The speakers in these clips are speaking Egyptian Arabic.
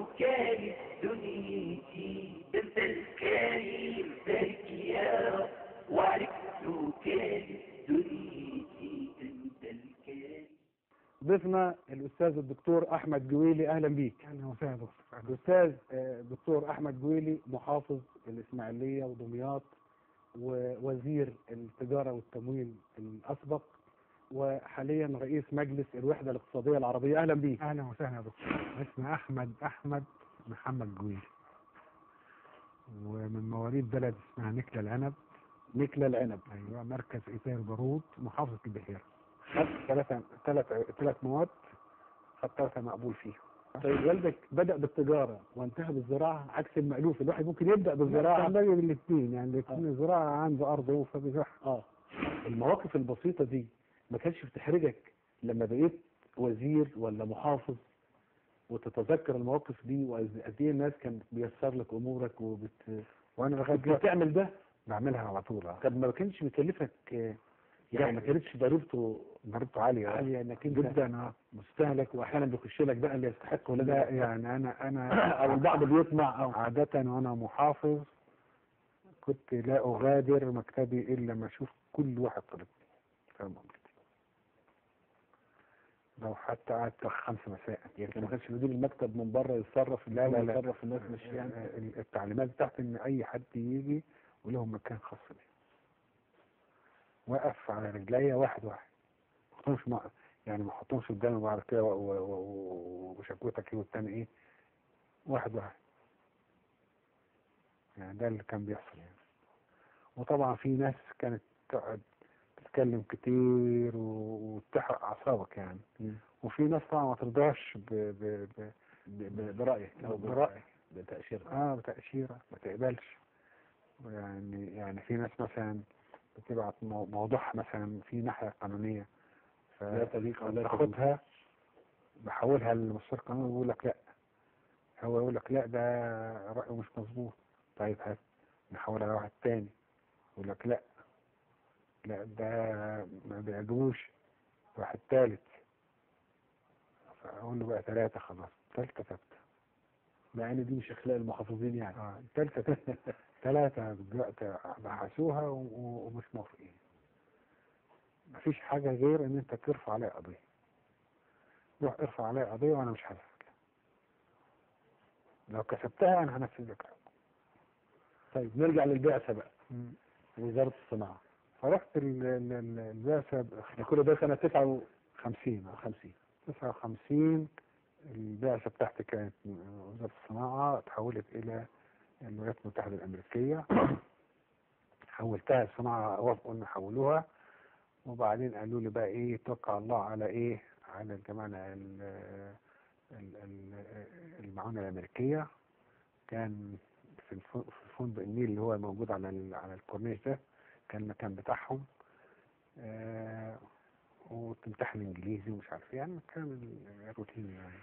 كان دنيتي ده انت الكريم بارك يا رب وعرفت كان دنيتي ده انت الكريم ضيفنا الاستاذ الدكتور احمد جويلي اهلا بيك اهلا وسهلا دكتور الاستاذ آه، دكتور احمد جويلي محافظ الاسماعيليه ودمياط ووزير التجاره والتموين الاسبق وحاليا رئيس مجلس الوحده الاقتصاديه العربيه اهلا بيك اهلا وسهلا يا دكتور اسمي احمد احمد محمد جويل ومن مواليد بلد اسمها نكلة العنب نكلة العنب ايوه مركز ايتار بارود محافظه البحيره خدت ثلاثة ثلاث ثلاث مواد خدت ثلاثة مقبول فيها طيب والدك بدأ بالتجارة وانتهى بالزراعة عكس المألوف الواحد ممكن يبدأ كان بالزراعة باقي بالاثنين يعني الاثنين الزراعه عنده ارضه فبيزرعها اه المواقف البسيطة دي ما كانش بتحرجك لما بقيت وزير ولا محافظ وتتذكر المواقف دي وقد ايه الناس كانت بيسر لك امورك وبت وانا لغايه كنت دلوقتي بتعمل ده بعملها على طول آه. طب ما كانش بيكلفك آه، يعني ما كانتش ضريبته ضريبته عاليه آه. عالية انك انت جدا اه مستهلك واحيانا بيخش لك بقى اللي يستحق ولا لا لا يعني انا انا او البعض بيطمع او عادة وانا محافظ كنت لا اغادر مكتبي الا ما اشوف كل واحد طلب فاهم قصدي؟ لو حتى قعدت خمس مساء يعني ما كانش مدير المكتب من بره يتصرف لا، لا، لا. يتصرف الناس مش يعني يعني التعليمات بتاعت ان اي حد يجي ولهم مكان خاص بيه وقف على رجليا واحد واحد ما احطهمش مع يعني ما احطهمش قدامي بعد كده و- و- و- وشكوتك ايه والتاني ايه واحد واحد يعني ده اللي كان بيحصل يعني وطبعا في ناس كانت تقعد تتكلم كتير و- وتحرق اعصابك يعني مم. وفي ناس طبعا ما ترضاش ب... ب... ب... ب- ب- برأيك او برأيك. بتأشيرك اه بتأشيرة ما تقبلش يعني يعني في ناس مثلا بتبعت مو- موضوعها مثلا في ناحية قانونية لا تليق ولا فتاخدها بحولها للمستشار القانوني ويقول لك لا هو يقول لك لا ده رأيه مش مظبوط طيب هات نحولها لواحد تاني يقول لك لا لا ده ما بيعجبوش واحد تالت فأقول له بقى ثلاثة خلاص تالتة ثابتة مع ان دي مش اخلاق المحافظين يعني اه التالتة ثلاثة دلوقتي بحثوها و- و- ومش موافقين مفيش حاجة غير ان انت ترفع عليها قضية روح ارفع عليها قضية وانا مش هسكت لو كسبتها انا هنفذ لك الحكم طيب نرجع للبعثة بقى وزارة الصناعة فرحت ال- ال- ال- البعثة احنا كل ده سنة 59 50 59 البعثة بتاعتي كانت وزارة الصناعة تحولت إلى الولايات المتحدة الأمريكية حولتها الصناعة وافقوا إن يحولوها وبعدين قالوا لي بقى إيه توكل على الله على إيه على الجماعة ال- ال- ال- المعونة الأمريكية كان في الف- في فندق النيل اللي هو موجود على ال- على الكورنيش ده كان المكان بتاعهم آه وتمتحن انجليزي ومش عارف ايه يعني كان الروتين يعني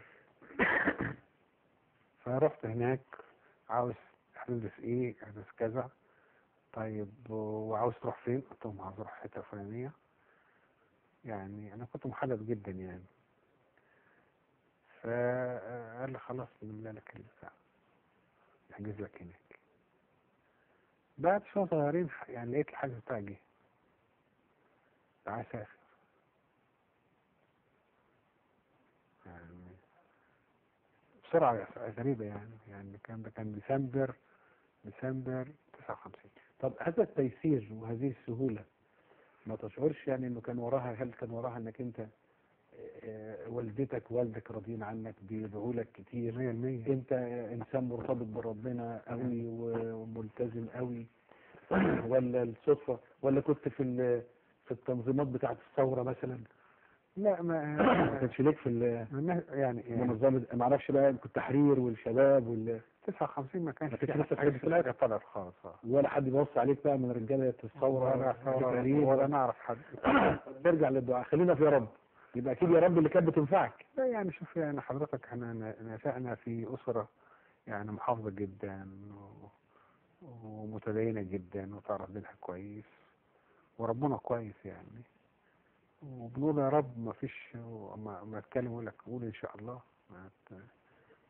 فرحت هناك عاوز هتدرس ايه هتدرس كذا طيب وعاوز تروح فين قلت لهم عاوز اروح حته فلانيه يعني انا كنت محدد جدا يعني فقال لي خلاص نملى لك البتاع نحجز لك هناك بعد شويه صغيرين يعني لقيت الحجز بتاعي جه تعال سافر يعني بسرعة غريبة يعني يعني كان ده كان ديسمبر ديسمبر 59 طب هذا التيسير وهذه السهولة ما تشعرش يعني انه كان وراها هل كان وراها انك انت آه، والدتك والدك راضيين عنك بيدعوا لك كتير 100% انت انسان مرتبط بربنا قوي وملتزم قوي ولا الصدفة ولا كنت في ال- في التنظيمات بتاعة الثورة مثلا لا ما ما كانش ليك في ال- الناس- يعني يعني منظمة ما اعرفش بقى كنت التحرير والشباب وال... 59 ما كانش ما كانش في لسه الحاجات دي حاجة طلعت؟ طلعت خالص اه ولا حد بيوصي عليك بقى من رجالة الثورة ولا التحرير ولا نعرف حد نرجع للدعاء خلينا في يا رب يبقى اكيد يا رب اللي كانت بتنفعك لا يعني شوف يعني حضرتك احنا ن- نشأنا في أسرة يعني محافظة جدا و- ومتدينة جدا وتعرف دينها كويس وربنا كويس يعني وبنقول يا رب ما فيش ما ما اتكلم يقول لك قول ان شاء الله ما ت-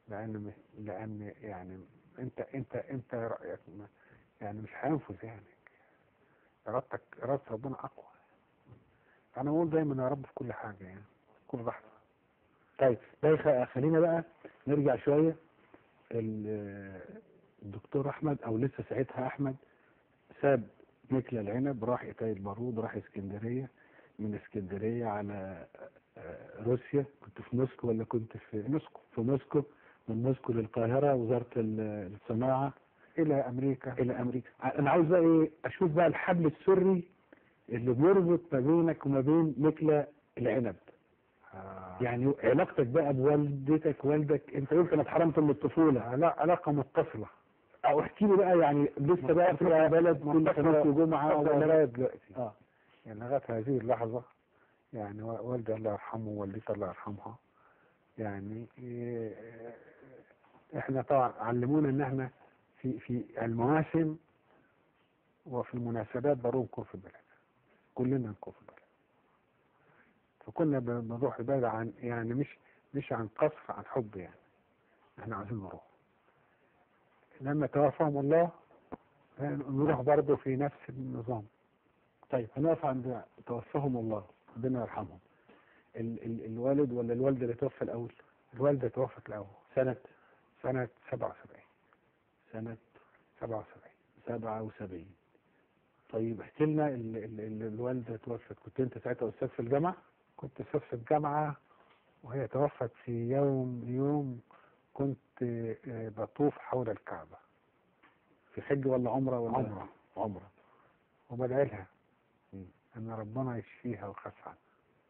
لان لان يعني انت انت انت رايك ما- يعني مش هينفذ يعني ارادتك اراده ربنا اقوى انا بقول دايما يا رب في كل حاجه يعني في كل لحظه طيب ده يخ- خلينا بقى نرجع شوية ال- الدكتور أحمد أو لسه ساعتها أحمد ساب مكلا العنب راح إيتاي البارود راح اسكندرية من اسكندرية على آه، روسيا كنت في موسكو ولا كنت في موسكو في موسكو من موسكو للقاهرة وزارة ال- الصناعة الى امريكا إلى أمريكا أنا عاوز بقى إيه أشوف بقى الحبل السري اللي بيربط ما بينك وما بين مكلا العنب آه. يعني علاقتك بقى بوالدتك والدك انت قلت انا اتحرمت من الطفوله علا- علاقه متصله او احكي لي بقى يعني لسه بقى في بلد كل خميس وجمعه متصلة ولا لغايه دلوقتي اه يعني لغايه هذه اللحظه يعني و- والدي الله يرحمه ووالدتي الله يرحمها يعني إيه، احنا طبعا علمونا ان احنا في في المواسم وفي المناسبات ضروري نكون في البلد كلنا نكون في البلد فكنا ب- بنروح البلد عن يعني مش مش عن قصر عن حب يعني احنا عايزين نروح لما توفاهم الله نروح برضه في نفس النظام طيب هنقف عند توفاهم الله ربنا يرحمهم ال ال الوالد ولا الوالده اللي توفى الاول الوالدة توفت الأول سنه سنة 77 سنه 77 77 طيب احكي لنا ال ال ال الوالده توفت كنت انت ساعتها استاذ في الجامعه كنت أستاذ في الجامعة وهي توفت في يوم يوم كنت آه، بطوف حول الكعبة في حج ولا عمره ولا عمرة عمره وبدعي لها مم. أن ربنا يشفيها ويخف عنها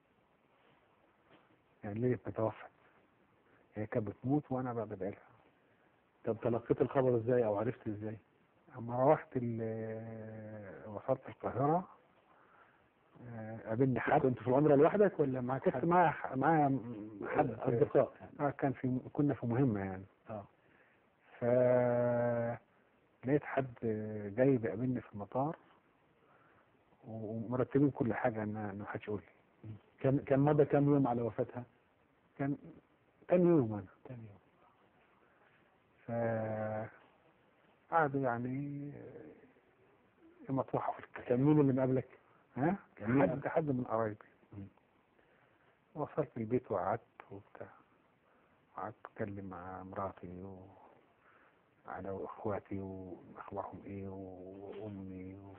يعني ليه ما توفت هي كانت بتموت وأنا بقى بدعي لها طب تلقيت الخبر ازاي او عرفت ازاي أما روحت ال- وصلت القاهرة آه، قابلني حد كنت في العمره لوحدك ولا معاك كنت حد معايا معايا حد اصدقاء يعني آه كان في كنا في مهمة يعني اه ف لقيت حد جاي بيقابلني في المطار ومرتبين كل حاجة ان إن محدش يقول لي كان كان مضى كام يوم على وفاتها كان تاني يوم انا تاني يوم ف قعدوا يعني يمطوحوا في الكلام كان مين اللي مقابلك ها كان مين حد حد من قرايبي مم. وصلت البيت وقعدت وبتاع قعدت اتكلم مع مراتي و... على اخواتي واخبارهم ايه وامي و...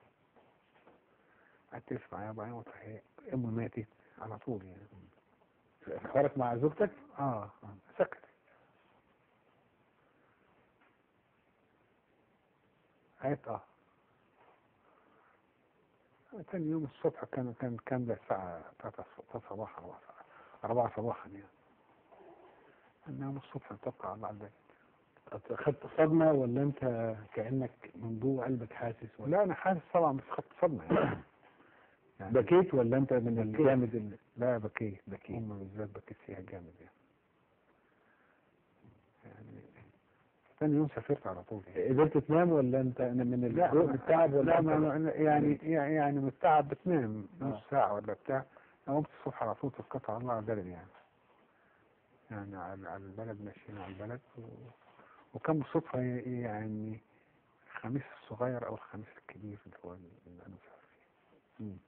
قعدت اسمع يا بعدين وتحية امي ماتت على طول يعني حوارك مع زوجتك اه سكت قالت اه تاني يوم الصبح كان كان كان ده الساعة 3 صباحا 4 صباحا يعني النوم الصبح تبقى على البيت خدت صدمه ولا انت كانك من جوه قلبك حاسس ولا لا انا حاسس طبعا بس خدت صدمة يعني, يعني بكيت ولا انت من بكيت. الجامد اللي لا بكيت بكيت. امي بالذات بكيت فيها جامد يعني يعني تاني يوم سافرت على طول يعني. قدرت تنام ولا انت أنا من لا الجوع التعب ولا لا أنت- ما ما- يعني يعني من التعب بتنام آه. نص ساعة ولا بتاع أنا قمت الصبح على طول توكلت على الله على البلد يعني يعني على على البلد ماشيين على البلد و... وكان بالصدفة ي- يعني الخميس الصغير أو الخميس الكبير اللي هو اللي أنا مسافر فيه مم.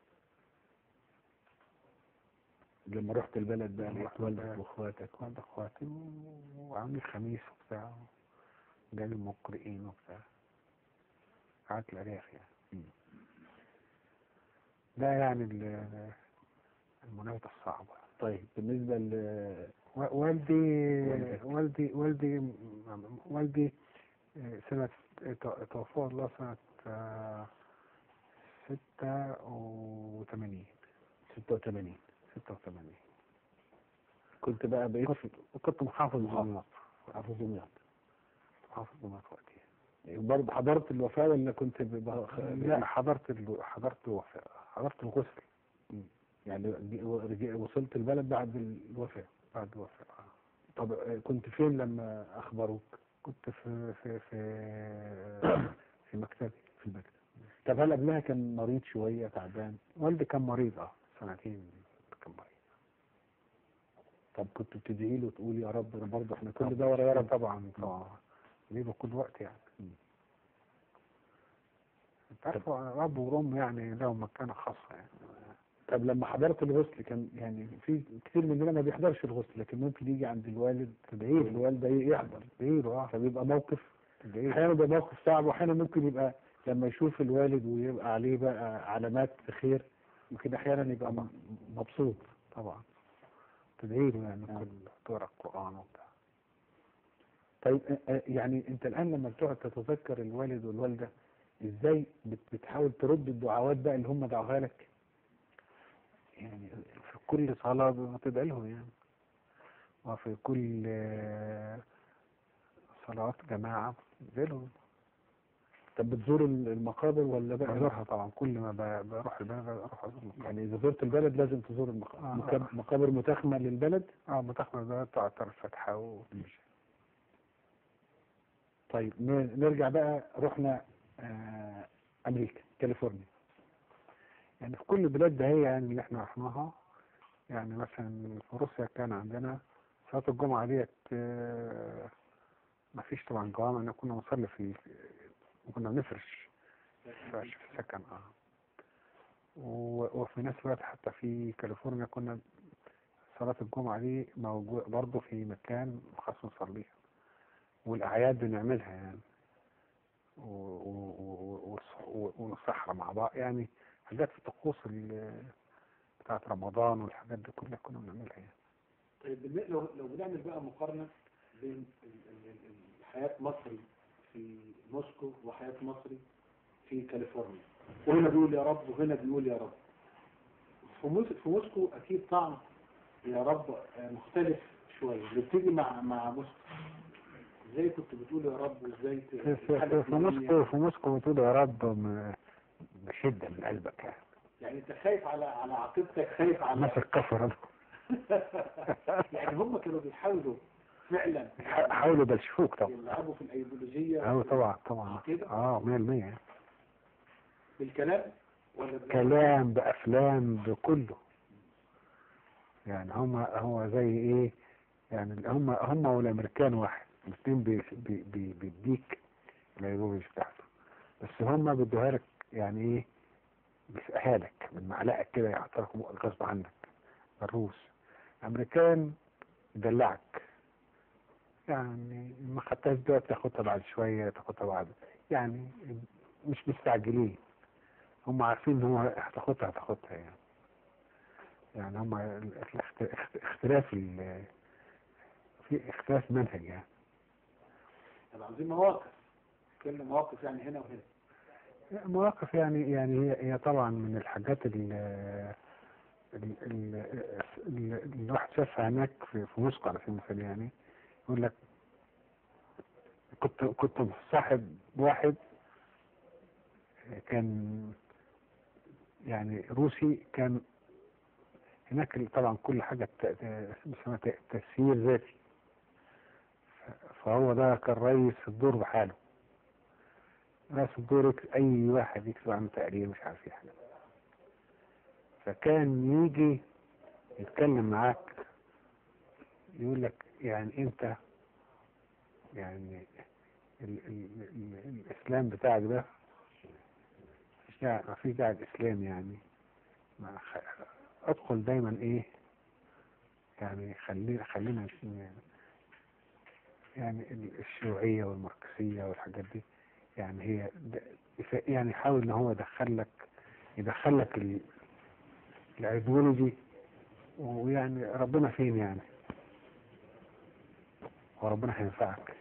لما رحت البلد بقى لما لقيت رحت والدك البلد. واخواتك وعند إخواتي و- وعاملين خميس وبتاع جالي المقرئين وبتاع قعدت الأرياف يعني مم. ده يعني ال- المناوبة الصعبة طيب بالنسبه ل و- والدي والدك. والدي والدي والدي آه، سنة تو- توفاه الله سنة آه، ستة وثمانين 86 ستة وثمانين كنت بقى بقيت كنت كنت محافظ محافظ. دمياط حافظ دمياط محافظ دمياط وقتها برضه حضرت الوفاه ولا كنت ب- ب- لا حضرت ال... حضرت الوفاة حضرت الغسل يعني جي- رجع- وصلت البلد بعد الوفاه بعد الوفاة آه. طب آه، كنت فين لما اخبروك كنت في في في في مكتبي في المكتب طب هل قبلها كان مريض شويه تعبان والدي كان مريض اه سنتين كان مريض طب كنت بتدعي له تقول يا رب انا برضه احنا كل كل ده ورا يا رب طبعا طبعا بيبقى كل وقت يعني مم. انت عارف الاب والام يعني لهم مكانه خاصه يعني طب لما حضرت الغسل كان يعني في كتير مننا ما بيحضرش الغسل لكن ممكن يجي عند الوالد تدعي له الوالده يحضر تدعي له اه فبيبقى موقف تدعي له احيانا بيبقى موقف صعب واحيانا ممكن يبقى لما يشوف الوالد ويبقى عليه بقى علامات خير ممكن احيانا يبقى م- مبسوط طبعا تدعي له يعني نعم. كل تقرا القران وبتاع طيب آه، آه، يعني انت الان لما بتقعد تتذكر الوالد والوالده ازاي بت- بتحاول ترد الدعوات بقى اللي هم دعوها لك يعني في كل صلاة بتدعي لهم يعني وفي كل آه، صلوات جماعة بتدعي لهم طب بتزور المقابر ولا بقى بزورها طبعا كل ما ب- بروح البلد اروح ازور المقابر. يعني اذا زرت البلد لازم تزور المق- آه. مكاب- مقابر متاخمه للبلد اه متخمر البلد تقعد ترى الفاتحة وتمشي طيب ن- نرجع بقى رحنا آه، امريكا كاليفورنيا يعني في كل البلاد ده هي يعني اللي احنا رحناها يعني مثلا في روسيا كان عندنا صلاة الجمعة ديت آه، ما فيش طبعا جوامع احنا كنا بنصلي في كنا بنفرش فرش في السكن اه و- وفي نفس الوقت حتى في كاليفورنيا كنا صلاة الجمعة دي موجود برضه في مكان خاص نصليها والأعياد بنعملها يعني و- و- و- والص- و- ونصحى مع بعض يعني حاجات في الطقوس ال- بتاعت رمضان والحاجات دي كلها كنا بنعملها يعني طيب بالن- لو لو بنعمل بقى مقارنة بين ال- ال- ال- ال- حياة مصري في موسكو وحياة مصري في كاليفورنيا وهنا بيقول يا رب وهنا بيقول يا رب في موس- في موسكو أكيد طعم يا رب آه، مختلف شوية اللي بتيجي مع مع موسكو ازاي كنت بتقول يا رب وازاي ت- في, في, تتحلف في, في بالدنيا؟ موسكو في موسكو بتقول يا رب م- بشدة من قلبك يعني يعني انت خايف على على عقيدتك خايف على ماسك كفر أنا. يعني هم كانوا بيحاولوا فعلا ح- حاولوا يبلشفوك طبعا يلعبوا في الايديولوجيه اه طبعا طبعا كده؟ اه 100% بالكلام ولا بال- كلام بأفلام بكله يعني هم هو زي ايه يعني هم هم والامريكان واحد الاثنين بي- بي- بي- بيديك الايديولوجي بتاعته بس هم بيدوها لك يعني ايه بيسقها لك من معلقه كده يعطيك غصب عنك الروس الامريكان يدلعك يعني ما خدتهاش دلوقتي تاخدها بعد شويه تاخدها بعد يعني مش مستعجلين هم عارفين ان هو هتاخدها هتاخدها يعني يعني هم الاخت- اخت- اختلاف ال- في اختلاف منهج يعني طب عاوزين مواقف كل مواقف يعني هنا وهنا مواقف يعني يعني هي هي طبعا من الحاجات ال ال- ال- ال- اللي الواحد شافها هناك في في موسكو على سبيل المثال يعني يقول لك كنت كنت مصاحب واحد كان يعني روسي كان هناك طبعا كل حاجة ت- ت- اسمها ت- تسيير ذاتي ف- فهو ده كان رئيس الدور بحاله رئيس الدور يك- أي واحد يكتب عنه تقرير مش عارف ايه حاجة فكان يجي يتكلم معاك يقول لك يعني انت يعني ال ال ال الاسلام بتاعك ده مفيش داعي مفيش داعي الاسلام يعني ما خ- ادخل دايما ايه يعني خلينا خلينا يعني يعني ال- الشيوعية والماركسية والحاجات دي يعني هي د- يف- يعني يحاول ان هو يدخلك يدخلك ال- الايديولوجي ويعني ربنا فين يعني وربنا هينفعك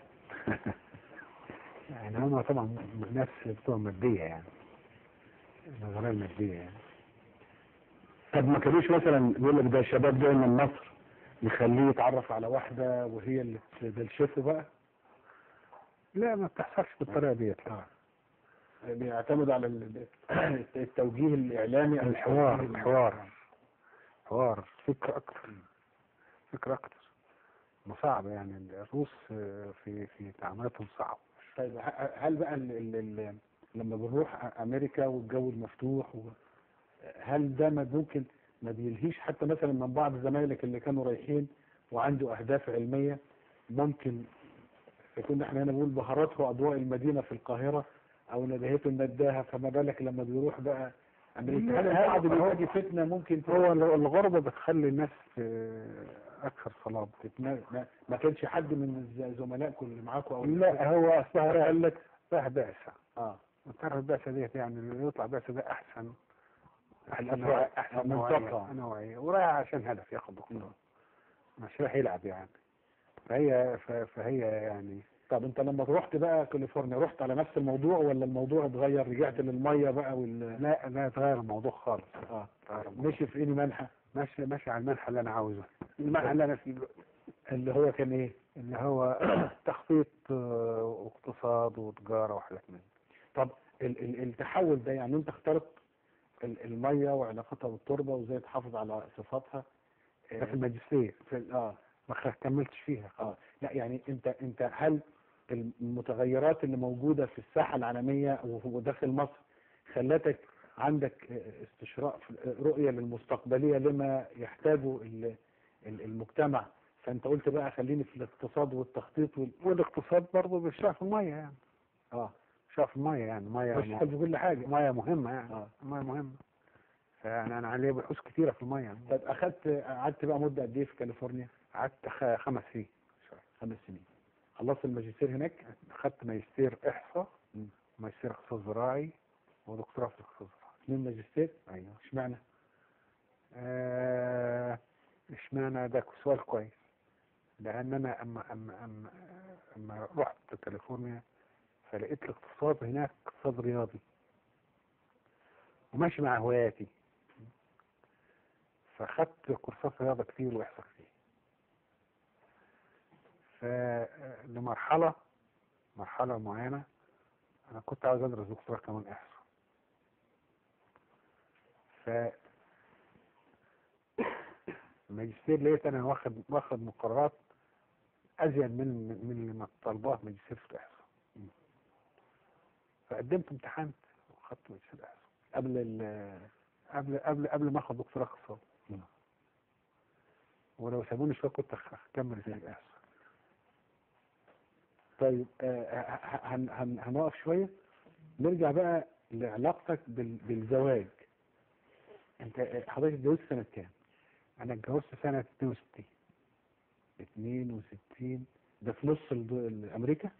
يعني هم طبعا ناس بتوع مادية يعني النظرية المادية يعني طب ما كانوش مثلا يقول لك ده الشباب جاي من مصر يخليه يتعرف على واحده وهي اللي تبلشفه بقى لا ما بتحصلش بالطريقة ديت لا بيعتمد على ال- التوجيه الاعلامي أو الحوار التوجيه ال- الحوار حوار فكر أكتر فكر أكتر ما صعب يعني الروس آه، في في تعاملاتهم صعب طيب ه- هل بقى ال ال ال لما بنروح امريكا والجو المفتوح و هل ده ما ممكن ما بيلهيش حتى مثلا من بعض زمايلك اللي كانوا رايحين وعنده اهداف علميه ممكن كنا احنا هنا بنقول بهارته اضواء المدينه في القاهره او ندهته النداهه فما بالك لما بيروح بقى امريكا هل لا، البعض هو- بيواجه فتنه ممكن هو ال- الغربة بتخلي الناس آه، أكثر صلابة ما, ما, ما كانش حد من الز- زملائكم اللي معاكم او لا هو أصلها قال لك رايح بعثة اه تعرف البعثة ديت يعني اللي يطلع بعثة ده أحسن أحسن الأفراد، نوعية أحسن منطقة. نوعية نوعية ورايح عشان هدف ياخد دكتوراه مش رايح يلعب يعني فهي ف- فهي يعني طب انت لما رحت بقى كاليفورنيا رحت على نفس الموضوع ولا الموضوع اتغير رجعت للميه بقى وال لا لا اتغير الموضوع خالص اه اتغير الموضوع. مشي في اني منحى ماشي ماشي على المنحى اللي أنا عاوزه المنحى اللي أنا فيه دلوقتي. اللي هو كان ايه اللي هو تخطيط آه، واقتصاد وتجارة وحاجات من دي. طب ال ال التحول ده يعني انت اخترت ال- الميه وعلاقتها بالتربه وازاي تحافظ على صفاتها ده في الماجستير في ال- اه ما خ- كملتش فيها اه لا يعني انت انت هل المتغيرات اللي موجوده في الساحه العالميه وداخل مصر خلتك عندك استشراء في- رؤيه للمستقبليه لما يحتاجه ال- ال- المجتمع فانت قلت بقى خليني في الاقتصاد والتخطيط وال... والاقتصاد برضه بيشتغل في المية يعني اه بيشتغل في المية يعني مية مش في كل حاجه مية مهمة يعني اه مية مهمة يعني أنا عليه بحوث كتيرة في المية يعني. طب اخدت قعدت بقى مده قد ايه في كاليفورنيا؟ قعدت خ- خمس سنين خمس سنين خلصت الماجستير هناك؟ أخدت ماجستير إحصاء مم. ماجستير اقتصاد زراعي ودكتوراه في الاقتصاد الزراعي اثنين ماجستير أيوه اشمعنى؟ آه، اشمعنى ده سؤال كويس لان انا اما اما اما اما رحت كاليفورنيا فلقيت الاقتصاد هناك اقتصاد رياضي وماشي مع هواياتي فاخدت كورسات رياضه كتير واحصاء كتير فلمرحله مرحله معينه انا كنت عاوز ادرس دكتوراه كمان احصاء ف الماجستير لقيت انا واخد واخد مقررات ازيد من من اللي ما طالباه ماجستير في الاحصاء فقدمت امتحنت وخدت ماجستير احصاء قبل ال قبل قبل قبل ما اخد دكتوراه اقتصاد مم. ولو سابوني شويه كنت هخ- هكمل في الاحصاء طيب آه، ه- هن هن هنقف شويه نرجع بقى لعلاقتك بال بالزواج انت آه، حضرتك اتجوزت سنه كام؟ انا اتجوزت سنه 62 62 ده في نص الد- امريكا؟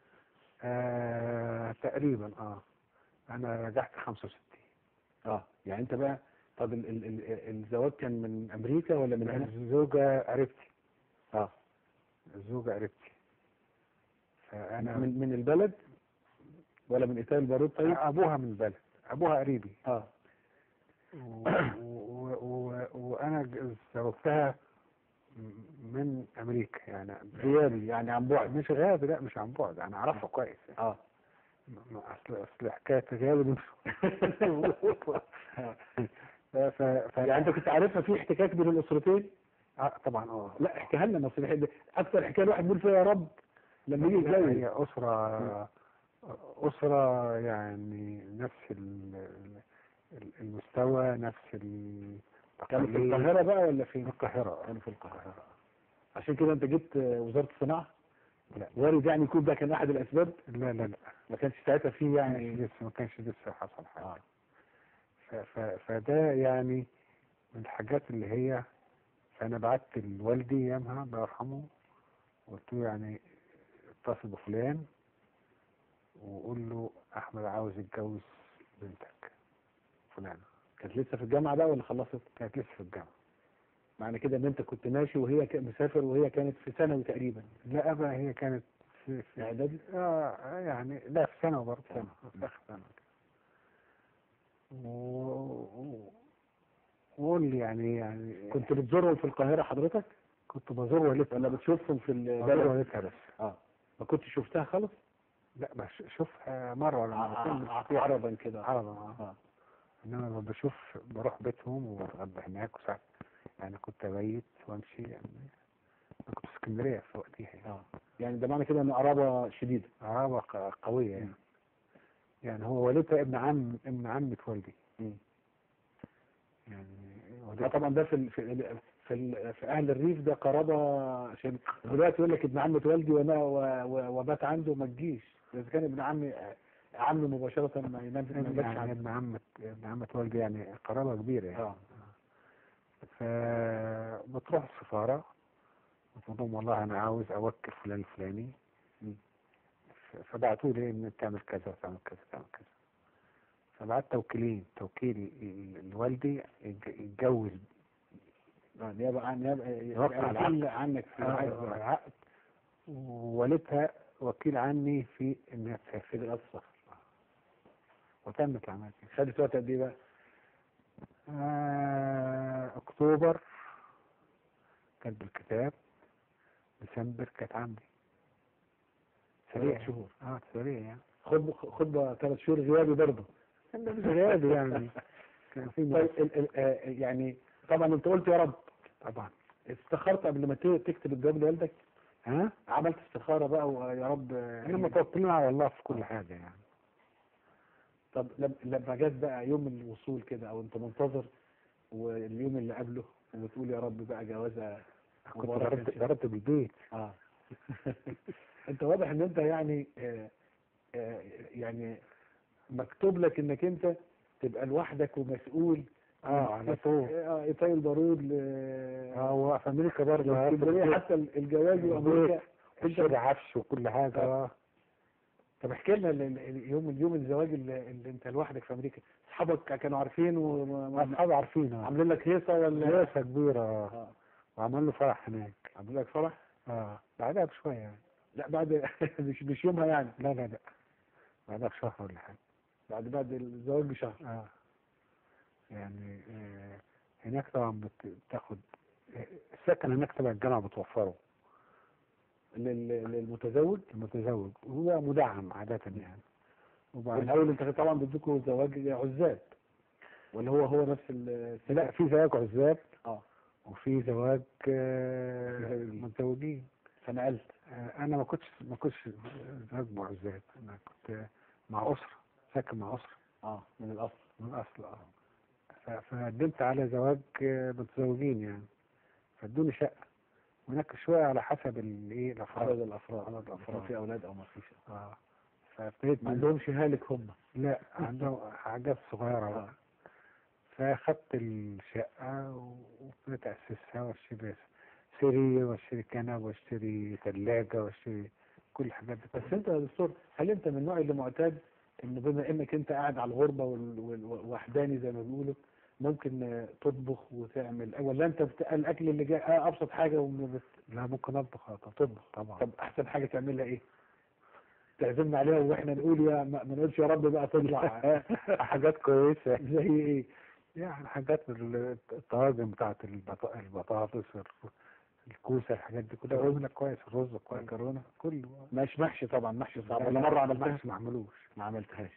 آه تقريبا اه انا رجعت 65 اه يعني انت بقى طب ال ال ال الزواج كان من امريكا ولا من هنا؟ الزوجه قريبتي اه الزوجه قريبتي فانا من من البلد ولا من ايطاليا البارود طيب؟ ابوها من البلد ابوها قريبي اه و- و- و- وانا ج- زوجتها من امريكا يعني غيابي يعني عن بعد مش غيابي لا مش عن بعد انا اعرفها كويس يعني. اه م- اصل اصل حكايه غيابي دي ف ف ف يعني انت كنت عارفها في احتكاك بين الاسرتين؟ آه طبعا اه لا احكيها لنا اصل الحكاية دي اكثر حكايه الواحد بيقول فيها يا رب لما يجي لا، يتجوز هي اسره اسره يعني نفس ال- ال- المستوى نفس ال كانوا في القاهره بقى ولا في فين؟ القاهره كانوا في القاهره عشان كده انت جبت وزاره الصناعه؟ لا. وارد يعني يكون ده كان احد الاسباب لا لا لا ما كانش ساعتها فيه ما يعني كانش لسه ما كانش لسه حصل حاجه آه. ف ف فده يعني من الحاجات اللي هي فانا بعت لوالدي ايامها الله يرحمه قلت له يعني اتصل بفلان وقول له احمد عاوز يتجوز بنتك فلانه كانت لسه في الجامعه بقى ولا خلصت؟ كانت لسه في الجامعه معنى كده ان انت كنت ماشي وهي كان مسافر وهي كانت في ثانوي تقريبا لا بقى هي كانت في, في اعدادي آه يعني لا في ثانوي برضه ثانوي. في اخر ثانوي و... و- وقول لي يعني يعني كنت بتزورهم في القاهره حضرتك كنت بزور والدتها ولا بتشوفهم في بزور البلد؟ والدتها بس اه ما كنتش شفتها خالص؟ لا بس شوفها مرة ولا مرتين ع- ع- عربا كده عرضا اه اه انما لما بشوف بروح بيتهم وبتغدى هناك وساعات يعني كنت ابيت وامشي يعني انا كنت في اسكندريه في وقتها يعني اه يعني ده معنى كده ان قرابه شديده قرابه ق- قويه يعني مم. يعني هو والدها ابن عم ابن عمة والدي مم. يعني آه والدتها طبعا ده في ال- في, ال- في ال- في اهل الريف ده قرابه عشان دلوقتي يقول لك ابن عمة والدي وانا و- و- وبات عنده ما تجيش اذا كان ابن عمي عمي مباشره ما ينام ما يباتش يعني عنده ابن عمة ابن عمة والدي يعني قرابة كبيرة يعني اه فبتروح السفارة وتقول لهم والله أنا عاوز أوكل فلان الفلاني مم. ف- فبعتوا لي إن تعمل كذا وتعمل كذا وتعمل كذا فبعت توكيلين توكيل ال- لوالدي يتج- يتجوز آه، نيابه عن نيابه يوقع على يوكل عنك في العقد. عقد ووالدها وكيل عني في إنها في تسافر القصه وتمت العملية خدت وقت قد ايه بقى؟ آه، أكتوبر كانت بالكتاب ديسمبر كانت عندي سريع ثلاث شهور اه سريع يعني خطبه خطبه ثلاث شهور غيابي برضه كان مش غيابي يعني كان في طيب ال ال آه، يعني طبعا انت قلت يا رب طبعا استخرت قبل ما ت- تكتب الجواب لوالدك ها عملت استخاره بقى ويا رب آه، احنا متوكلين على الله في كل حاجة يعني طب لم- لما جت بقى يوم الوصول كده او انت منتظر واليوم اللي قبله وتقول يا رب بقى جوازه كنت مبارك إن ضربت شاء الله. ضربت بالبيت اه انت واضح ان انت يعني آه آه يعني مكتوب لك انك انت تبقى لوحدك ومسؤول اه على طول اه ايطاي البارود ل اه وفي امريكا برضه اسكندريه حتى الجواز وامريكا اشتري عفش وكل حاجة آه. اه طب احكي لنا ال- ال- اليوم اليوم الزواج اللي, اللي انت لوحدك في امريكا اصحابك كانوا عارفين وعاملين اصحابي عارفين اه لك هيصه ولا دراسة كبيرة آه. اه وعمل له فرح هناك عاملين لك فرح اه بعدها بشوية يعني لا بعد مش مش يومها يعني لا لا لا بعدها بشهر ولا حاجة بعد بعد الزواج بشهر اه يعني آه هناك طبعا بت- بتاخد آه، السكن هناك تبع الجامعة بتوفره لل- للمتزوج المتزوج وهو مدعم عادة يعني وبعدين والاول انت طبعا بدكوا زواج عزاب ولا هو هو نفس ال لا في زواج عزاب اه وفي زواج آه، متزوجين. متزوجين فنقلت آه، انا ما كنتش ما كنتش زواج مع عزاب انا كنت مع اسره ساكن مع اسره اه من الاصل من الاصل اه ف- فقدمت على زواج آه، متزوجين يعني فادوني شقه هناك شويه على حسب الايه عدد الافراد الافراد عدد الافراد في اولاد او ما فيش اه فابتديت ما من عندهمش هالك هم لا عندهم حاجات صغيره بقى فاخدت الشقه وابتديت اسسها واشتري سرير واشتري كنب واشتري ثلاجه واشتري كل الحاجات دي بس انت يا دكتور هل انت من النوع اللي معتاد ان بما انك انت قاعد على الغربه وال- وال- ووحداني زي ما بيقولوا ممكن آه، تطبخ وتعمل ولا انت بت... الاكل اللي جاي آه ابسط حاجه وما بت... لا ممكن اطبخ اه تطبخ طبعا طب احسن حاجه تعملها ايه؟ تعزمنا عليها واحنا نقول يا ما ما نقولش يا رب بقى تطلع حاجات كويسه زي ايه؟ يعني حاجات ال- الطواجن بتاعت البط- البطاطس الكوسه الحاجات دي كلها الرز. بعملها كويس الرز كويس مكرونه كله مش محشي طبعا محشي صعب لا، ولا لا، مره عملتها؟ محشي ما عملوش ما عملتهاش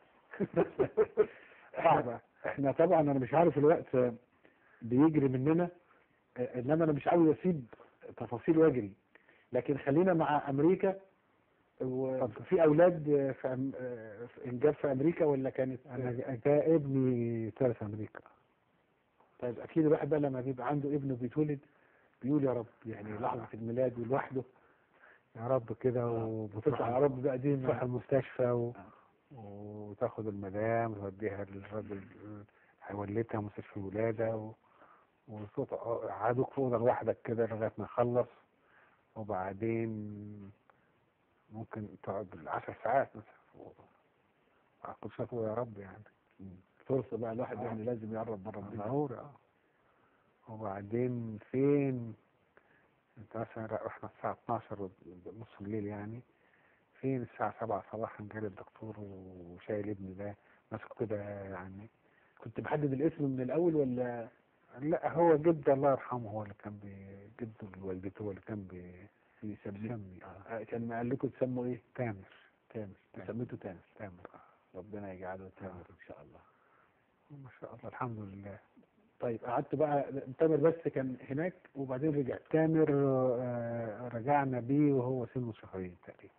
صعبة. احنا طبعا انا مش عارف الوقت بيجري مننا اه، انما انا مش عاوز اسيب تفاصيل واجري لكن خلينا مع امريكا وفي اولاد في أم- اه، في انجاب في امريكا ولا كانت انا جاء ابني ثالث امريكا طيب اكيد الواحد بقى لما بيبقى عنده ابنه بيتولد بيقول يا رب يعني لحظه الميلاد ولوحده يا رب كده وتطلع يا وبتروح رب بقى دي تروح المستشفى و... آه. وتاخد المدام وتوديها للراجل هيولدها مستشفى الولادة و... وقعدوك في أوضة لوحدك كده لغاية ما يخلص وبعدين ممكن تقعد بالعشر ساعات مثلا في أوضة كل شوية تقول يا رب يعني فرصه بقى الواحد آه. يعني لازم يقرب من ربنا ضروري اه وبعدين فين انت مثلا لا، احنا الساعة 12 و- نص الليل يعني فين الساعة 7 صباحا جالي الدكتور وشايل ابني ده ماسك كده يعني كنت محدد الاسم من الاول ولا لا هو جد الله يرحمه هو اللي كان بي جده لوالدته هو اللي كان بي بيسميه بيسمي اه آه، كان قال لكم تسموا ايه؟ تامر تامر تامر. سميته تامر تامر آه. ربنا يجعله تامر ان شاء الله ما شاء الله الحمد لله طيب قعدت بقى تامر بس كان هناك وبعدين رجعت تامر آه، رجعنا بيه وهو سنه شهرين تقريبا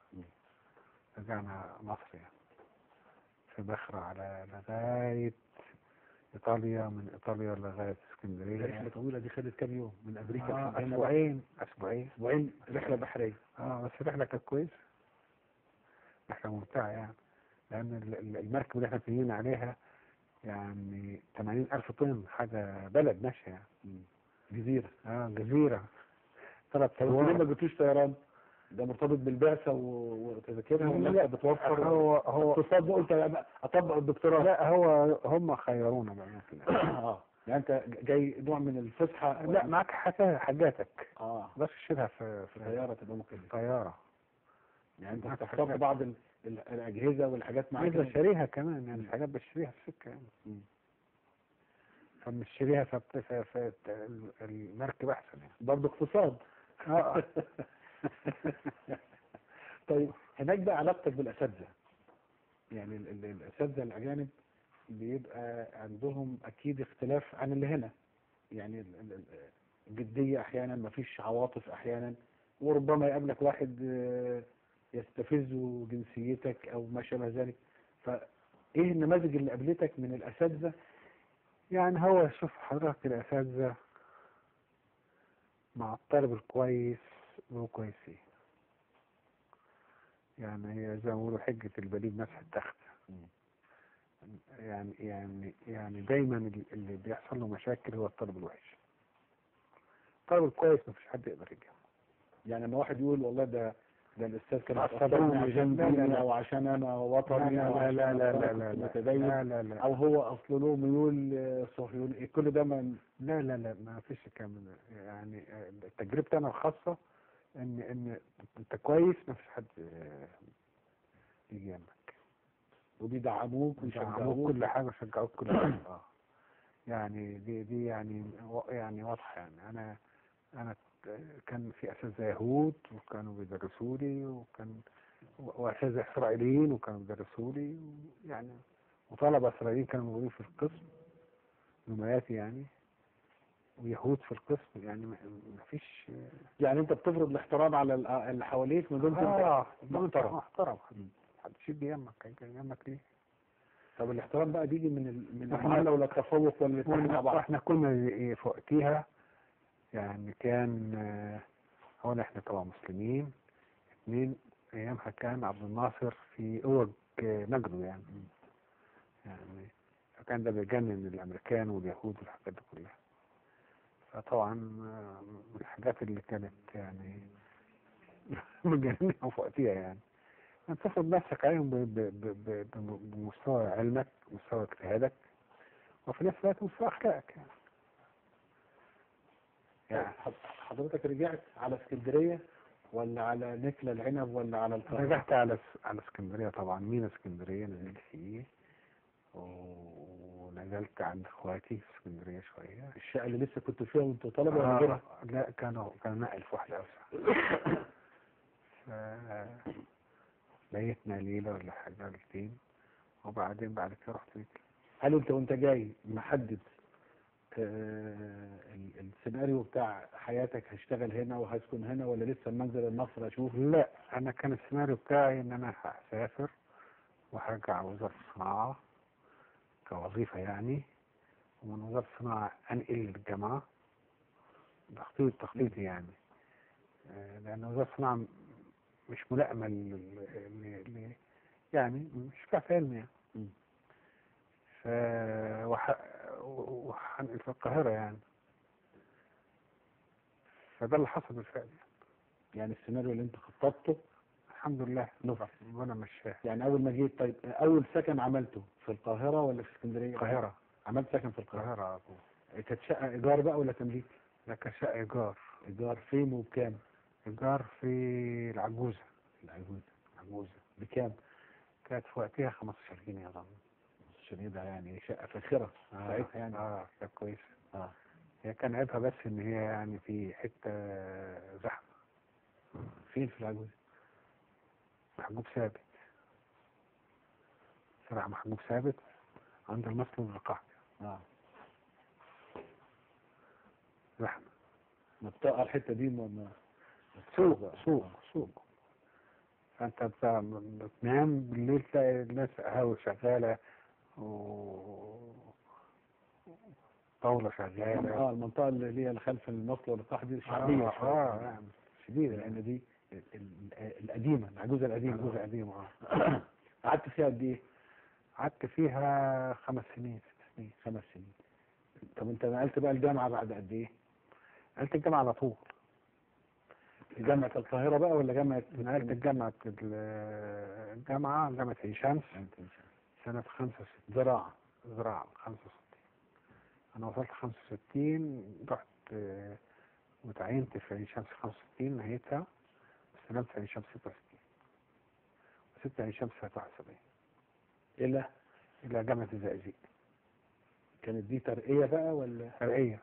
رجعنا مصر يعني في بخرة على لغاية ايطاليا من ايطاليا لغايه اسكندريه الرحله طويله دي خدت كام يوم من امريكا آه لحد هنا بقى. اسبوعين اسبوعين اسبوعين رحله بحريه اه بس الرحله كانت كويسه رحله ممتعه يعني لان ال- ال- المركب اللي احنا بنينا عليها يعني 80 الف طن حاجه بلد ماشيه يعني جزيره اه جزيره ثلاث طب ليه ما ادوار جبتوش طيران ده مرتبط بالبعثه و- وتذاكرها ولا لا، انت بتوفر هو هو اقتصاد بقى قلت أنا اطبق الدكتوراه لا هو هم خيرونا بقى مثلا اه يعني انت جاي نوع من الفسحه لا معاك حاجة حاجاتك اه بس تشيلها في في طياره تبقى ممكن طيارة يعني انت معاك اخترت حاجات. بعض ال- ال- الاجهزه والحاجات معاك عايز اشتريها كمان يعني مم. حاجات بشتريها في السكة يعني مم. فمشتريها فبت- ف- ف- ال- المركب احسن يعني برضه اقتصاد اه طيب هناك بقى علاقتك بالاساتذه يعني ال- ال- الاساتذه الاجانب بيبقى عندهم اكيد اختلاف عن اللي هنا يعني ال- ال- ال- الجديه احيانا مفيش عواطف احيانا وربما يقابلك واحد آه، يستفز جنسيتك او ما شابه ذلك فايه النماذج اللي قابلتك من الاساتذه يعني هو شوف حضرتك الاساتذة مع الطالب الكويس هو كويسين يعني هي زي ما بيقولوا حجة البليد مسح التخت يعني يعني يعني دايما ال- اللي بيحصل له مشاكل هو الطالب الوحش الطالب الكويس مفيش حد يقدر يجيبه يعني لما واحد يقول والله ده ده الاستاذ كان عصبي بيعصبني عشان لا، لا، ديني لا. او عشان انا وطني لا او لا عشان لا لا أنا لا كنت لا لا متدين لا لا لا او هو اصل له ميول آه، صهيوني كل ده ما لا لا لا ما فيش الكلام ده يعني آه، تجربتي انا الخاصة ان ان انت كويس ما فيش حد آه، يجي جنبك وبيدعموك يشجعوك ويشجعوك كل حاجة ويشجعوك كل حاجة اه يعني دي دي يعني و- يعني واضحة يعني انا انا كان في اساتذة يهود وكانوا بيدرسوا لي وكان و- واساتذة اسرائيليين وكانوا بيدرسوا لي يعني وطلبة اسرائيليين كانوا موجودين في القسم نماياتي يعني ويهود في القسم يعني ما ما فيش يعني انت بتفرض الاحترام على ال- اللي حواليك من دون اه محترم. محترم محترم محدش يجي يمك هيجي يمك ليه؟ طب الاحترام بقى بيجي من ال... من إحنا- المعامله ولا التفوق ولا الاثنين مع واحنا بعض واحنا كنا إيه في وقتها يعني كان آه، هو احنا طبعا مسلمين اثنين ايامها كان عبد الناصر في اوج آه، مجده يعني يعني فكان ده بيجنن الامريكان واليهود والحاجات دي كلها فطبعا آه، من الحاجات اللي كانت يعني مجننة في وقتها يعني أن تفرض نفسك عليهم ب- ب- ب- ب- بمستوى علمك مستوى اجتهادك وفي نفس الوقت مستوى اخلاقك يعني يعني حض- حضرتك رجعت على اسكندريه ولا على نكله العنب ولا على القاهره رجعت على س- على اسكندريه طبعا مينا اسكندريه نزلت فيه ونزلت عند اخواتي في اسكندريه شويه الشقه اللي لسه كنت فيها وانت طالب ولا آه غيرها لا كانوا كانوا نقل في واحده اوسع ف ليتنا ليله ولا حاجه ليلتين وبعدين بعد كده رحت بيت هل انت وانت جاي محدد آه، ال- السيناريو بتاع حياتك هشتغل هنا وهسكن هنا ولا لسه المنزل النصر اشوف لا انا كان السيناريو بتاعي ان انا هسافر وهرجع وزاره الصناعه كوظيفه يعني ومن وزاره الصناعه انقل للجامعه تخطيط تخطيطي يعني آه، لان وزاره الصناعه م- مش ملائمه ل- ل- ل- يعني مش بتاعت علم يعني مم. ف وح- وهنقل في القاهره يعني فده اللي حصل بالفعل يعني السيناريو اللي انت خططته الحمد لله نصر وانا مشاه يعني اول ما جيت طيب اول سكن عملته في القاهره ولا في اسكندريه القاهره عملت سكن في القاهره القاهره على طول كانت شقه ايجار بقى ولا تمليك ده كان شقه ايجار ايجار فين وبكام ايجار في العجوزه العجوز العجوزه بكام كانت في وقتها 15 جنيه اظن عشان ده يعني شقه فاخره ساعتها يعني اه كانت كويسه اه هي كان عيبها بس ان هي يعني في حته زحمه فين في العجوز محجوب ثابت شارع محجوب ثابت عند المسلم القحط اه زحمه منطقه الحته دي ما ما سوق سوق سوق فانت بتاع- بتنام بالليل تلاقي الناس قهوة شغالة و... طاولة شغالة اه المنطقة اللي هي اللي خلف المصل والإصلاح دي الشعبية اه شوية. اه يعني شديدة لأن دي ال- ال- القديمة العجوزة القديمة جزء قديم اه قعدت فيها قد إيه؟ قعدت فيها خمس سنين ست سنين خمس سنين طب أنت نقلت بقى الجامعة بعد قد إيه؟ نقلت الجامعة على طول جامعة القاهرة بقى ولا جامعة نقلت الجامعة الجامعة جامعة عين شمس سنة 65 زراعة زراعة 65 أنا وصلت 65 رحت آه، وتعينت في عين شمس 65 نهايتها استلمت في عين شمس 66 وسبت عين شمس سنة 71 إلا إلى جامعة الزقازيق كانت دي ترقية بقى ولا ترقية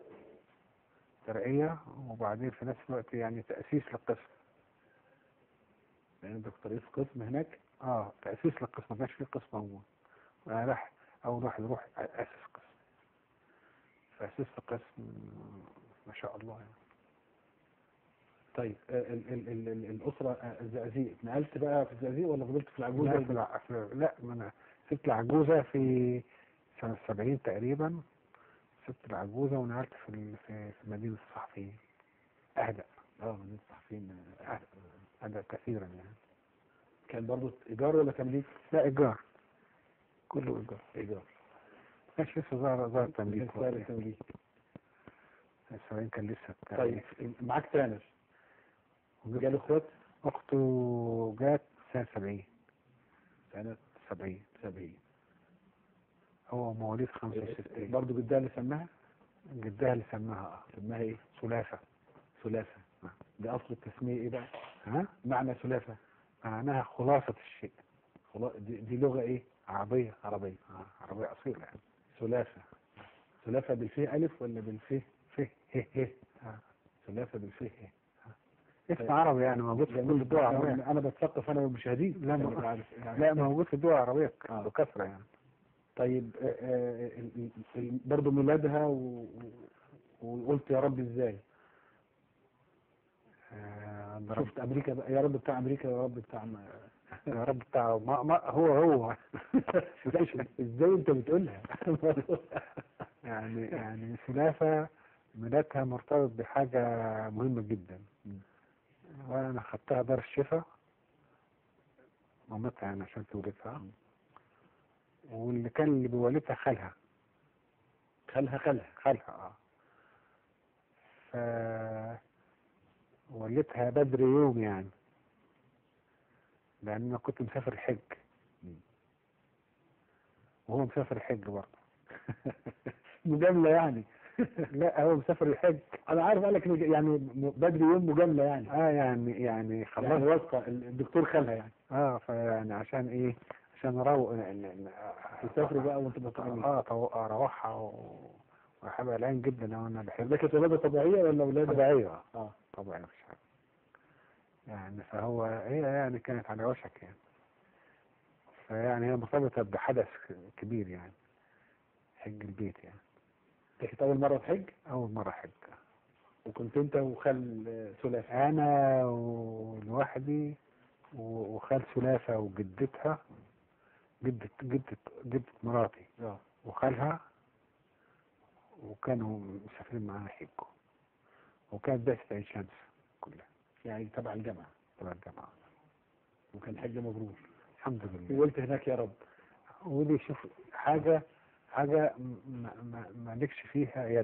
ترقية وبعدين في نفس الوقت يعني تأسيس للقسم يعني أنت كنت رئيس قسم هناك؟ اه تأسيس للقسم ما كانش في قسم موجود أنا راح أول واحد يروح أسس قسم فأسست قسم ما شاء الله يعني طيب آه، ال ال ال ال الأسرة آه، الزقازيق نقلت بقى في الزقازيق ولا فضلت في العجوزة؟ لا, في الع- في- لا ما انا سبت العجوزة في سنة سبعين تقريبا سبت العجوزة ونقلت في ال- في في مدينة الصحفيين أهدأ اه من الصحفيين آه، أهدأ كثيرا يعني كان برضه إيجار ولا تمليك؟ لا إيجار كله إيجار إيجار ما كانش لسه ظهر ظهر تمليك كان سعر تمليك السبعين كان لسه بتاع طيب معاك تامر جاله اخوات أخته جات سنة سبعين سنة سبعين 70 هو مواليد خمسة وستين برضه جدها اللي سماها جدها اللي سماها آه، سماها ايه؟ ثلاثة ثلاثة نعم. ده أصل التسمية ايه بقى؟ ها معنى ثلاثة معناها خلاصة الشيء خلاص دي, دي لغة ايه؟ عربية عربية آه، عربية أصيلة يعني ثلاثة ثلاثة بالفيه ألف ولا بالفيه؟ فيه هه هه آه. ثلاثة بالفيه ايه؟ اسم عربي يعني موجود في كل الدول العربية أنا أنا بتثقف أنا والمشاهدين لا، عشان ما- أبقى عارف يعني. لا موجود في الدول العربية آه. بكثرة يعني طيب آه، آه، ال- ال- ال- برضه ميلادها و... و- وقلت يا رب ازاي؟ آه، عند رب شفت أمريكا بقى يا رب بتاع أمريكا يا رب بتاع ما... يا رب بتاعه ما ما هو هو مفيش ازاي انت بتقولها يعني يعني ثلاثة ميلادها مرتبط بحاجة مهمة جدا مم. وأنا خدتها دار الشفا مامتها يعني عشان تولدها مم. واللي كان اللي بيولدها خالها خلها خلها خالها اه ف ولدتها بدري يوم يعني لأن أنا كنت مسافر الحج مم. وهو مسافر الحج برضه مجاملة يعني لا هو مسافر الحج انا عارف قال لك إن يعني م- بدري يوم مجاملة يعني اه يعني يعني يعني خلصت واثقة الدكتور خلها يعني اه فيعني عشان ايه عشان اروق ن- ن- تسافروا بقى وانتوا بطلعين اه طو- اروحها و- واحبها العين جدا وانا بحب ده كانت ولادة طبيعية ولا ولادة؟ طبيعية اه طبيعية مش حاجة يعني فهو هي يعني كانت على وشك يعني فيعني هي مرتبطة بحدث كبير يعني حج البيت يعني ده كانت أول مرة تحج أول مرة حج وكنت أنت وخال آه، ثلاثي أنا ولوحدي و- وخال ثلاثة وجدتها جدة جدة جدة مراتي اه وخالها وكانوا مسافرين معانا حجوا وكانت بعثة عين شمس كلها يعني تبع الجامعة تبع الجامعة وكان حج مبرور الحمد لله وقلت هناك يا رب ودي شوف حاجة حاجة ما, ما, ما لكش فيها يد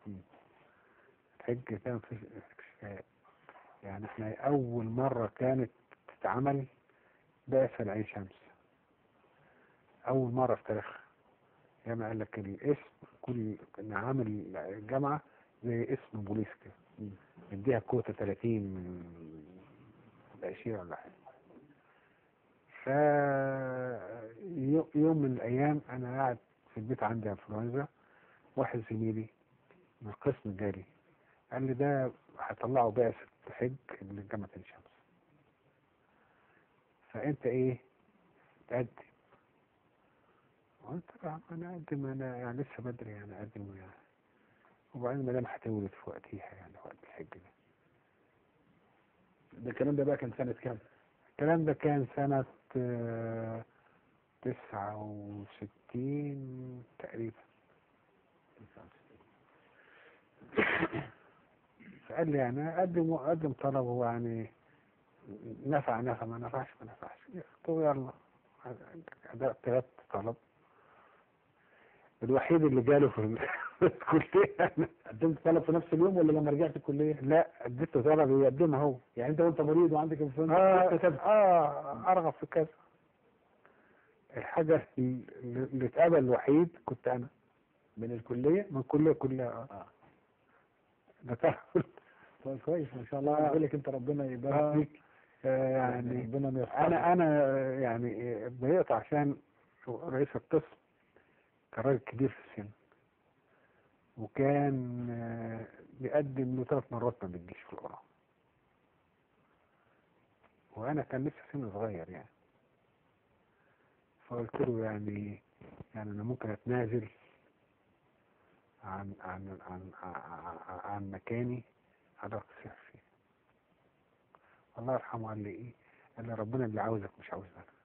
الحج كان في لكش فيها يد يعني احنا أول مرة كانت تتعمل بعثة لعين شمس أول مرة في تاريخها يعني قال لك الاسم كل كنا عامل الجامعة زي اسم بوليس كده مديها كوتا 30 من العشرين ولا حاجة ف يو- يوم من الأيام أنا قاعد في البيت عندي انفلونزا واحد زميلي من القسم جالي قال لي ده هطلعوا بعثة حج لجامعة عين شمس فأنت إيه تقدم قلت له يا عم أنا أقدم أنا يعني لسه بدري يعني أقدم يعني وبعدين ما دام هتولد في وقتها يعني وقت الحج ده ده الكلام ده بقى كان سنة كام؟ الكلام ده كان سنة آه، تسعة وستين تقريبا فقال لي يعني اقدم اقدم طلب هو يعني نفع نفع ما نفعش ما نفعش قلت له يلا ده ثلاث طلب الوحيد اللي جاله في ال- في الكلية أنا. قدمت طلب في نفس اليوم ولا لما رجعت الكليه لا اديته طلب يقدمه هو يعني انت وانت مريض وعندك انفلونزا اه, كتبت آه ارغب في كذا الحاجة اللي اللي اتقبل الوحيد كنت انا من الكليه من كلية كلها آه. اه ده تعمل طيب كويس ما شاء الله آه. بقول لك انت ربنا يبارك آه. فيك آه يعني ربنا ما يخطئك. انا انا آه، يعني آه، اتضايقت عشان رئيس القسم كان راجل كبير في السن وكان آه، بيقدم له ثلاث مرات ما بتجيش في القرعة وانا كان لسه سن صغير يعني فقلت له يعني يعني انا ممكن اتنازل عن عن عن عن, عن مكاني على اقتصر فيه الله يرحمه قال لي ايه قال لي ربنا اللي عاوزك مش عاوز انا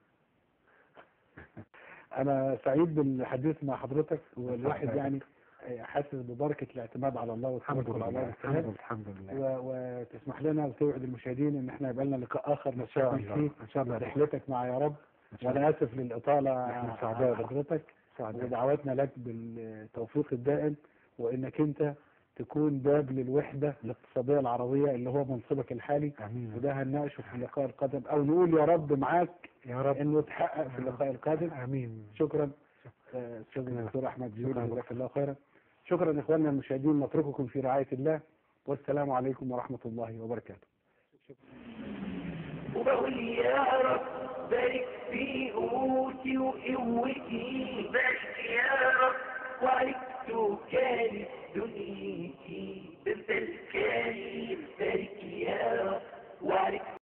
انا سعيد بالحديث مع حضرتك والواحد الله يعني حاسس ببركه الاعتماد على الله الحمد والتوكل على الله لله الحمد والسلام لله الحمد لله و- وتسمح لنا وتوعد المشاهدين ان احنا يبقى لنا لقاء اخر ان شاء نستكمل الله فيه ان شاء الله رحلتك مع يا رب إن شاء الله. وانا اسف للاطاله نحن على سعداء. حضرتك سعداء. ودعواتنا لك بالتوفيق الدائم وانك انت تكون باب للوحده الاقتصاديه العربيه اللي هو منصبك الحالي امين وده هنناقشه في اللقاء القادم او نقول يا رب معاك يا رب انه يتحقق في اللقاء القادم امين شكرا آه، استاذ شكرا. الدكتور احمد جيول شكرا. جزاك الله خيرا شكرا اخواننا المشاهدين نترككم في رعايه الله والسلام عليكم ورحمه الله وبركاته وبقول يا رب بارك في قوتي وقوتي بارك يا رب وعرفت كانت دنيتي انت الكريم بارك يا رب وعرفت